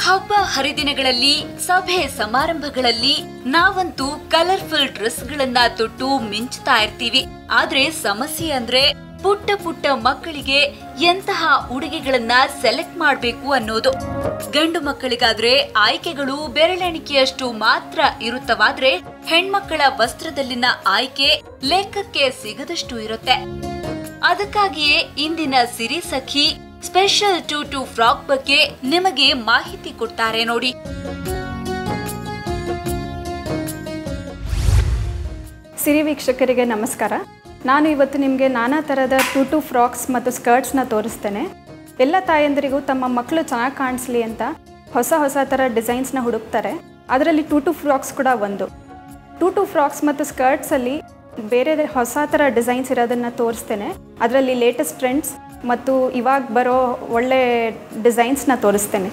ಹಬ್ಬ ಹರಿದಿನಗಳಲ್ಲಿ ಸಭೆ ಸಮಾರಂಭಗಳಲ್ಲಿ ನಾವಂತೂ ಕಲರ್ಫುಲ್ ಡ್ರೆಸ್ಗಳನ್ನ ತೊಟ್ಟು ಮಿಂಚ್ತಾ ಇರ್ತೀವಿ ಆದ್ರೆ ಸಮಸ್ಯೆ ಅಂದ್ರೆ ಪುಟ್ಟ ಪುಟ್ಟ ಮಕ್ಕಳಿಗೆ ಎಂತಹ ಉಡುಗೆಗಳನ್ನ ಸೆಲೆಕ್ಟ್ ಮಾಡಬೇಕು ಅನ್ನೋದು ಗಂಡು ಮಕ್ಕಳಿಗಾದ್ರೆ ಆಯ್ಕೆಗಳು ಬೆರಳೆಣಿಕೆಯಷ್ಟು ಮಾತ್ರ ಇರುತ್ತವಾದ್ರೆ ಹೆಣ್ಮಕ್ಕಳ ವಸ್ತ್ರದಲ್ಲಿನ ಆಯ್ಕೆ ಲೆಕ್ಕಕ್ಕೆ ಸಿಗದಷ್ಟು ಇರುತ್ತೆ ಅದಕ್ಕಾಗಿಯೇ ಇಂದಿನ Siri Sakhi special tutu frock ಬಗ್ಗೆ ನಿಮಗೆ ಮಾಹಿತಿ ಕೊಡ್ತಾರೆ ನೋಡಿ ಸಿರಿ ವೀಕ್ಷಕರಿಗೆ ನಮಸ್ಕಾರ ನಾನು ಇವತ್ತು ನಿಮಗೆ ನಾನಾ ಥರದ ಟೂ ಟು ಫ್ರಾಕ್ಸ್ ಮತ್ತು ಸ್ಕರ್ಟ್ಸ್ನ ತೋರಿಸ್ತೇನೆ ಎಲ್ಲ ತಾಯಂದಿರಿಗೂ ತಮ್ಮ ಮಕ್ಕಳು ಚೆನ್ನಾಗಿ ಕಾಣಿಸ್ಲಿ ಅಂತ ಹೊಸ ಹೊಸ ಥರ ಡಿಸೈನ್ಸ್ನ ಹುಡುಕ್ತಾರೆ ಅದರಲ್ಲಿ ಟೂ ಟು ಫ್ರಾಕ್ಸ್ ಕೂಡ ಒಂದು ಟೂ ಟು ಫ್ರಾಕ್ಸ್ ಮತ್ತು ಸ್ಕರ್ಟ್ಸಲ್ಲಿ ಬೇರೆ ಹೊಸ ಥರ ಡಿಸೈನ್ಸ್ ಇರೋದನ್ನು ತೋರಿಸ್ತೇನೆ ಅದರಲ್ಲಿ ಲೇಟೆಸ್ಟ್ ಟ್ರೆಂಡ್ಸ್ ಮತ್ತು ಇವಾಗ ಬರೋ ಒಳ್ಳೆ ಡಿಸೈನ್ಸ್ನ ತೋರಿಸ್ತೇನೆ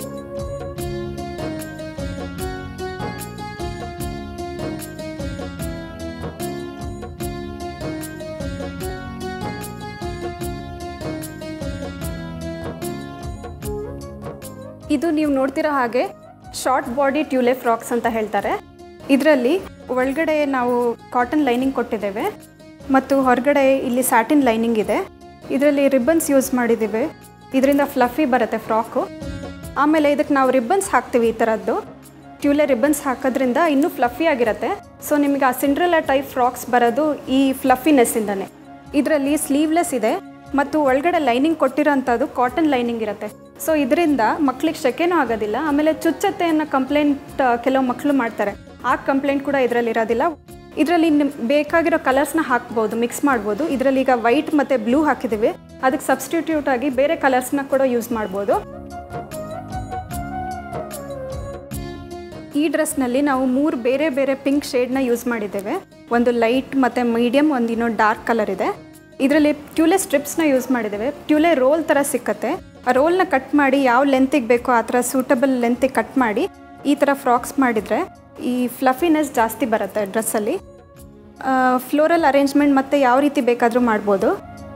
ಇದು ನೀವು ನೋಡ್ತಿರೋ ಹಾಗೆ ಶಾರ್ಟ್ ಬಾಡಿ ಟ್ಯೂಲೆ ಫ್ರಾಕ್ಸ್ ಅಂತ ಹೇಳ್ತಾರೆ ಇದರಲ್ಲಿ ಒಳಗಡೆ ನಾವು ಕಾಟನ್ ಲೈನಿಂಗ್ ಕೊಟ್ಟಿದ್ದೇವೆ ಮತ್ತು ಹೊರಗಡೆ ಇಲ್ಲಿ ಸ್ಯಾಟಿನ್ ಲೈನಿಂಗ್ ಇದೆ ಇದರಲ್ಲಿ ರಿಬ್ಬನ್ಸ್ ಯೂಸ್ ಮಾಡಿದ್ದೀವಿ ಇದರಿಂದ ಫ್ಲಫಿ ಬರುತ್ತೆ ಫ್ರಾಕು ಆಮೇಲೆ ಇದಕ್ಕೆ ನಾವು ರಿಬ್ಬನ್ಸ್ ಹಾಕ್ತೀವಿ ಈ ಥರದ್ದು ಟ್ಯೂಲೆ ರಿಬ್ಬನ್ಸ್ ಹಾಕೋದ್ರಿಂದ ಇನ್ನೂ ಫ್ಲಫಿ ಆಗಿರುತ್ತೆ ಸೊ ನಿಮಗೆ ಆ ಸಿಂಡ್ರೆಲ್ಲ ಟೈಪ್ ಫ್ರಾಕ್ಸ್ ಬರೋದು ಈ ಫ್ಲಫಿನೆಸ್ಸಿಂದನೇ ಇದರಲ್ಲಿ ಸ್ಲೀವ್ಲೆಸ್ ಇದೆ ಮತ್ತು ಒಳಗಡೆ ಲೈನಿಂಗ್ ಕೊಟ್ಟಿರೋಂಥದ್ದು ಕಾಟನ್ ಲೈನಿಂಗ್ ಇರುತ್ತೆ ಸೊ ಇದರಿಂದ ಮಕ್ಳಿಗೆ ಶೆಕೆನೂ ಆಗೋದಿಲ್ಲ ಆಮೇಲೆ ಚುಚ್ಚತ್ತೆ ಅನ್ನೋ ಕಂಪ್ಲೇಂಟ್ ಕೆಲವು ಮಕ್ಕಳು ಮಾಡ್ತಾರೆ ಆ ಕಂಪ್ಲೇಂಟ್ ಕೂಡ ಇದರಲ್ಲಿ ಇರೋದಿಲ್ಲ ಇದರಲ್ಲಿ ನಿಮ್ ಬೇಕಾಗಿರೋ ಕಲರ್ಸ್ನ ಹಾಕ್ಬೋದು ಮಿಕ್ಸ್ ಮಾಡ್ಬೋದು ಇದರಲ್ಲಿ ಈಗ ವೈಟ್ ಮತ್ತು ಬ್ಲೂ ಹಾಕಿದ್ದೀವಿ ಅದಕ್ಕೆ ಸಬ್ಸ್ಟಿಟ್ಯೂಟ್ ಆಗಿ ಬೇರೆ ಕಲರ್ಸ್ನ ಕೂಡ ಯೂಸ್ ಮಾಡ್ಬೋದು ಈ ಡ್ರೆಸ್ನಲ್ಲಿ ನಾವು ಮೂರು ಬೇರೆ ಬೇರೆ ಪಿಂಕ್ ಶೇಡ್ನ ಯೂಸ್ ಮಾಡಿದ್ದೇವೆ ಒಂದು ಲೈಟ್ ಮತ್ತು ಮೀಡಿಯಮ್ ಒಂದು ಇನ್ನೊಂದು ಡಾರ್ಕ್ ಕಲರ್ ಇದೆ ಇದರಲ್ಲಿ ಟ್ಯೂಲೆ ಸ್ಟ್ರಿಪ್ಸ್ನ ಯೂಸ್ ಮಾಡಿದ್ದೇವೆ ಟ್ಯೂಲೆ ರೋಲ್ ಥರ ಸಿಕ್ಕತ್ತೆ ಆ ರೋಲ್ನ ಕಟ್ ಮಾಡಿ ಯಾವ ಲೆಂತಿಗೆ ಬೇಕೋ ಆ ಥರ ಸೂಟಬಲ್ ಲೆಂತಿಗೆ ಕಟ್ ಮಾಡಿ ಈ ಥರ ಫ್ರಾಕ್ಸ್ ಮಾಡಿದರೆ ಈ ಫ್ಲಫಿನೆಸ್ ಜಾಸ್ತಿ ಬರುತ್ತೆ ಡ್ರೆಸ್ಸಲ್ಲಿ ಫ್ಲೋರಲ್ ಅರೇಂಜ್ಮೆಂಟ್ ಮತ್ತು ಯಾವ ರೀತಿ ಬೇಕಾದರೂ ಮಾಡ್ಬೋದು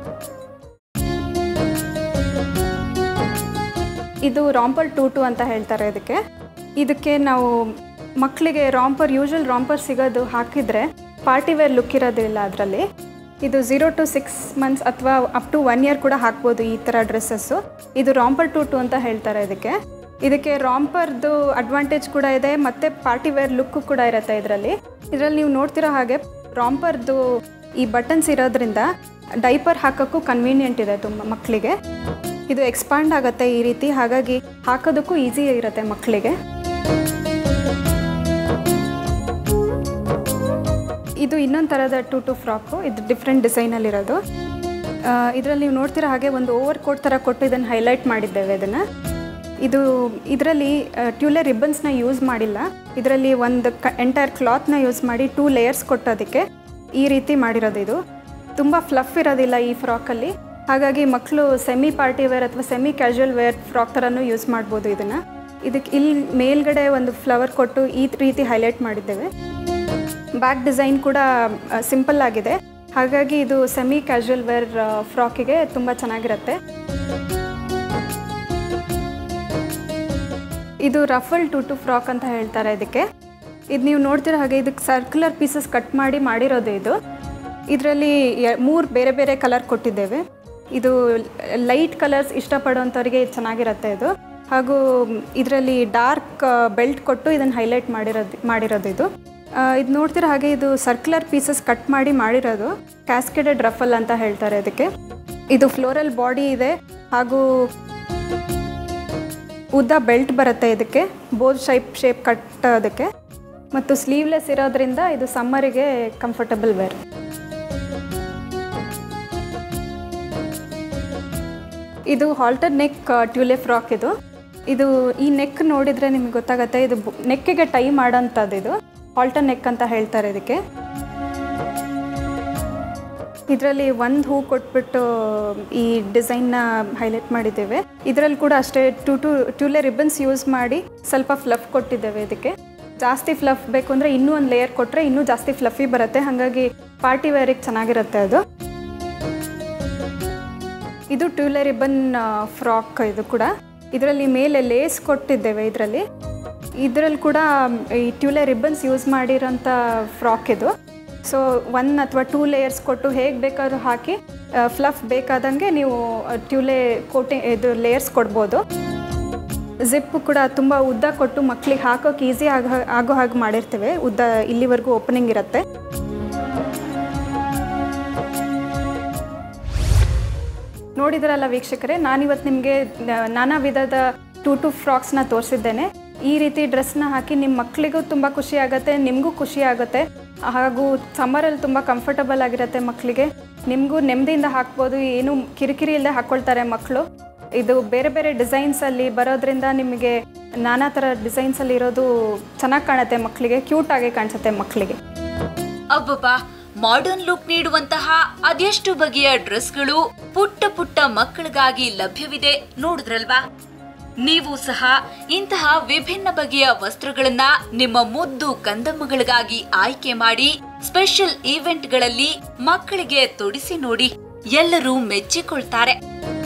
ಇದು ರಾಂಪರ್ ಟೂ ಟು ಅಂತ ಹೇಳ್ತಾರೆ ಇದಕ್ಕೆ ಇದಕ್ಕೆ ನಾವು ಮಕ್ಕಳಿಗೆ ರಾಂಪರ್ ಯೂಶುವಲ್ ರಾಂಪರ್ ಸಿಗೋದು ಹಾಕಿದರೆ ಪಾರ್ಟಿ ವೇರ್ ಲುಕ್ ಇರೋದಿಲ್ಲ ಅದರಲ್ಲಿ ಇದು ಝೀರೋ ಟು ಸಿಕ್ಸ್ ಮಂತ್ಸ್ ಅಥವಾ ಅಪ್ ಟು ಒನ್ ಇಯರ್ ಕೂಡ ಹಾಕ್ಬೋದು ಈ ಥರ ಡ್ರೆಸ್ಸಸ್ಸು ಇದು ರಾಂಪರ್ ಟು ಟು ಅಂತ ಹೇಳ್ತಾರೆ ಇದಕ್ಕೆ ಇದಕ್ಕೆ ರಾಂಪರ್ದು ಅಡ್ವಾಂಟೇಜ್ ಕೂಡ ಇದೆ ಮತ್ತು ಪಾರ್ಟಿ ವೇರ್ ಲುಕ್ಕು ಕೂಡ ಇರುತ್ತೆ ಇದರಲ್ಲಿ ಇದರಲ್ಲಿ ನೀವು ನೋಡ್ತಿರೋ ಹಾಗೆ ರಾಂಪರ್ದು ಈ ಬಟನ್ಸ್ ಇರೋದ್ರಿಂದ ಡೈಪರ್ ಹಾಕೋಕ್ಕೂ ಕನ್ವೀನಿಯೆಂಟ್ ಇದೆ ತುಂಬ ಮಕ್ಕಳಿಗೆ ಇದು ಎಕ್ಸ್ಪಾಂಡ್ ಆಗುತ್ತೆ ಈ ರೀತಿ ಹಾಗಾಗಿ ಹಾಕೋದಕ್ಕೂ ಈಸಿ ಇರುತ್ತೆ ಮಕ್ಕಳಿಗೆ ಇದು ಇನ್ನೊಂದು ಥರದ ಟು ಟು ಫ್ರಾಕು ಇದು ಡಿಫ್ರೆಂಟ್ ಡಿಸೈನಲ್ಲಿರೋದು ಇದರಲ್ಲಿ ನೀವು ನೋಡ್ತಿರೋ ಹಾಗೆ ಒಂದು ಓವರ್ ಕೋಟ್ ಥರ ಕೊಟ್ಟು ಇದನ್ನು ಹೈಲೈಟ್ ಮಾಡಿದ್ದೇವೆ ಇದನ್ನು ಇದು ಇದರಲ್ಲಿ ಟ್ಯೂಲೆ ರಿಬ್ಬನ್ಸ್ನ ಯೂಸ್ ಮಾಡಿಲ್ಲ ಇದರಲ್ಲಿ ಒಂದು ಕ ಎಂಟೈರ್ ಕ್ಲಾತ್ನ ಯೂಸ್ ಮಾಡಿ ಟೂ ಲೇಯರ್ಸ್ ಕೊಟ್ಟೋದಕ್ಕೆ ಈ ರೀತಿ ಮಾಡಿರೋದು ಇದು ತುಂಬ ಫ್ಲಫ್ ಇರೋದಿಲ್ಲ ಈ ಫ್ರಾಕಲ್ಲಿ ಹಾಗಾಗಿ ಮಕ್ಕಳು ಸೆಮಿ ಪಾರ್ಟಿ ವೇರ್ ಅಥವಾ ಸೆಮಿ ಕ್ಯಾಶುವಲ್ ವೇರ್ ಫ್ರಾಕ್ ಥರನೂ ಯೂಸ್ ಮಾಡ್ಬೋದು ಇದನ್ನು ಇದಕ್ಕೆ ಇಲ್ಲಿ ಮೇಲ್ಗಡೆ ಒಂದು ಫ್ಲವರ್ ಕೊಟ್ಟು ಈ ರೀತಿ ಹೈಲೈಟ್ ಮಾಡಿದ್ದೇವೆ ಬ್ಯಾಕ್ ಡಿಸೈನ್ ಕೂಡ ಸಿಂಪಲ್ ಆಗಿದೆ ಹಾಗಾಗಿ ಇದು ಸೆಮಿ ಕ್ಯಾಶುವಲ್ ವೇರ್ ಫ್ರಾಕಿಗೆ ತುಂಬ ಚೆನ್ನಾಗಿರುತ್ತೆ ಇದು ರಫಲ್ ಟು ಟು ಫ್ರಾಕ್ ಅಂತ ಹೇಳ್ತಾರೆ ಇದಕ್ಕೆ ಇದು ನೀವು ನೋಡ್ತಿರೋ ಹಾಗೆ ಇದಕ್ಕೆ ಸರ್ಕ್ಯುಲರ್ ಪೀಸಸ್ ಕಟ್ ಮಾಡಿ ಮಾಡಿರೋದು ಇದು ಇದರಲ್ಲಿ ಮೂರು ಬೇರೆ ಬೇರೆ ಕಲರ್ ಕೊಟ್ಟಿದ್ದೇವೆ ಇದು ಲೈಟ್ ಕಲರ್ಸ್ ಇಷ್ಟಪಡೋವಂಥವ್ರಿಗೆ ಇದು ಚೆನ್ನಾಗಿರುತ್ತೆ ಇದು ಹಾಗೂ ಇದರಲ್ಲಿ ಡಾರ್ಕ್ ಬೆಲ್ಟ್ ಕೊಟ್ಟು ಇದನ್ನು ಹೈಲೈಟ್ ಮಾಡಿರೋದು ಮಾಡಿರೋದು ಇದು ಇದು ನೋಡ್ತಿರೋ ಹಾಗೆ ಇದು ಸರ್ಕ್ಯುಲರ್ ಪೀಸಸ್ ಕಟ್ ಮಾಡಿ ಮಾಡಿರೋದು ಕ್ಯಾಸ್ಕೆಡೆಡ್ ರಫಲ್ ಅಂತ ಹೇಳ್ತಾರೆ ಇದಕ್ಕೆ ಇದು ಫ್ಲೋರಲ್ ಬಾಡಿ ಇದೆ ಹಾಗೂ ಉದ್ದ ಬೆಲ್ಟ್ ಬರುತ್ತೆ ಇದಕ್ಕೆ ಬೋದ್ ಶೈಪ್ ಶೇಪ್ ಕಟ್ಟೋದಕ್ಕೆ ಮತ್ತು ಸ್ಲೀವ್ಲೆಸ್ ಇರೋದ್ರಿಂದ ಇದು ಸಮ್ಮರಿಗೆ ಕಂಫರ್ಟಬಲ್ ವೇರ್ ಇದು ಹಾಲ್ಟರ್ ನೆಕ್ ಟ್ಯೂಲೆ ಫ್ರಾಕ್ ಇದು ಇದು ಈ ನೆಕ್ ನೋಡಿದರೆ ನಿಮ್ಗೆ ಗೊತ್ತಾಗುತ್ತೆ ಇದು ನೆಕ್ಕಿಗೆ ಟೈ ಮಾಡೋಂಥದ್ದು ಇದು ಹಾಲ್ಟರ್ ನೆಕ್ ಅಂತ ಹೇಳ್ತಾರೆ ಇದಕ್ಕೆ ಇದರಲ್ಲಿ ಒಂದು ಹೂ ಕೊಟ್ಬಿಟ್ಟು ಈ ಡಿಸೈನ್ನ ಹೈಲೈಟ್ ಮಾಡಿದ್ದೇವೆ ಇದರಲ್ಲಿ ಕೂಡ ಅಷ್ಟೇ tutu tulle ribbons use ಮಾಡಿ ಸ್ವಲ್ಪ ಫ್ಲಫ್ ಕೊಟ್ಟಿದ್ದೇವೆ ಇದಕ್ಕೆ ಜಾಸ್ತಿ ಫ್ಲಫ್ ಬೇಕು ಅಂದರೆ ಇನ್ನೂ ಒಂದು ಲೇಯರ್ ಕೊಟ್ಟರೆ ಇನ್ನೂ ಜಾಸ್ತಿ ಫ್ಲಫಿ ಬರುತ್ತೆ ಹಾಗಾಗಿ ಪಾರ್ಟಿ ವೇರಿಗೆ ಚೆನ್ನಾಗಿರುತ್ತೆ ಅದು ಇದು ಟ್ಯೂಲೆ ರಿಬ್ಬನ್ ಫ್ರಾಕ್ ಇದು ಕೂಡ ಇದರಲ್ಲಿ ಮೇಲೆ ಲೇಸ್ ಕೊಟ್ಟಿದ್ದೇವೆ ಇದರಲ್ಲಿ ಇದರಲ್ಲಿ ಕೂಡ ಈ ಟ್ಯೂಲೆ ರಿಬ್ಬನ್ಸ್ ಯೂಸ್ ಮಾಡಿರೋಂಥ ಫ್ರಾಕ್ ಇದು ಸೊ ಒನ್ ಅಥವಾ ಟೂ ಲೇಯರ್ಸ್ ಕೊಟ್ಟು ಹೇಗೆ ಬೇಕಾದ್ರೂ ಹಾಕಿ ಫ್ಲಫ್ ಬೇಕಾದಂಗೆ ನೀವು ಟ್ಯೂಲೆ ಕೋಟಿಂಗ್ ಇದು ಲೇಯರ್ಸ್ ಕೊಡ್ಬೋದು ಜಿಪ್ ಕೂಡ ತುಂಬ ಉದ್ದ ಕೊಟ್ಟು ಮಕ್ಳಿಗೆ ಹಾಕೋಕೆ ಈಸಿ ಆಗೋ ಆಗೋ ಹಾಗೆ ಮಾಡಿರ್ತೇವೆ ಉದ್ದ ಇಲ್ಲಿವರೆಗೂ ಓಪನಿಂಗ್ ಇರುತ್ತೆ ನೋಡಿದ್ರಲ್ಲ ವೀಕ್ಷಕರೇ ನಾನಿವತ್ತು ನಿಮಗೆ ನಾನಾ ವಿಧದ ಟೂ ಟು ಫ್ರಾಕ್ಸ್ನ ತೋರಿಸಿದ್ದೇನೆ ಈ ರೀತಿ ಡ್ರೆಸ್ನ ಹಾಕಿ ನಿಮ್ಮ ಮಕ್ಕಳಿಗೂ ತುಂಬ ಖುಷಿ ಆಗುತ್ತೆ ನಿಮಗೂ ಖುಷಿ ಆಗುತ್ತೆ ಹಾಗೂ ಸಮ್ಮರಲ್ಲಿ ತುಂಬ ಕಂಫರ್ಟಬಲ್ ಆಗಿರುತ್ತೆ ಮಕ್ಕಳಿಗೆ ನಿಮಗೂ ನೆಮ್ಮದಿಯಿಂದ ಹಾಕ್ಬೋದು ಏನು ಕಿರಿಕಿರಿ ಇಲ್ಲದೆ ಹಾಕ್ಕೊಳ್ತಾರೆ ಮಕ್ಕಳು ಇದು ಬೇರೆ ಬೇರೆ ಡಿಸೈನ್ಸಲ್ಲಿ ಬರೋದ್ರಿಂದ ನಿಮಗೆ ನಾನಾ ಥರ ಡಿಸೈನ್ಸಲ್ಲಿ ಇರೋದು ಚೆನ್ನಾಗಿ ಕಾಣುತ್ತೆ ಮಕ್ಕಳಿಗೆ ಕ್ಯೂಟಾಗಿ ಕಾಣಿಸುತ್ತೆ ಮಕ್ಕಳಿಗೆ ಅಬ್ಬಬ್ಬಾ ಮಾಡರ್ನ್ ಲುಕ್ ನೀಡುವಂತಹ ಅದೆಷ್ಟು ಬಗೆಯ ಡ್ರೆಸ್ಗಳು ಪುಟ್ಟ ಪುಟ್ಟ ಮಕ್ಕಳಿಗಾಗಿ ಲಭ್ಯವಿದೆ ನೋಡಿದ್ರಲ್ವಾ ನೀವು ಸಹ ಇಂತಹ ವಿಭಿನ್ನ ಬಗೆಯ ವಸ್ತ್ರಗಳನ್ನ ನಿಮ್ಮ ಮುದ್ದು ಕಂದಮ್ಮಗಳಿಗಾಗಿ ಆಯ್ಕೆ ಮಾಡಿ ಸ್ಪೆಷಲ್ ಈವೆಂಟ್ಗಳಲ್ಲಿ ಮಕ್ಕಳಿಗೆ ತೊಡಿಸಿ ನೋಡಿ ಎಲ್ಲರೂ ಮೆಚ್ಚಿಕೊಳ್ತಾರೆ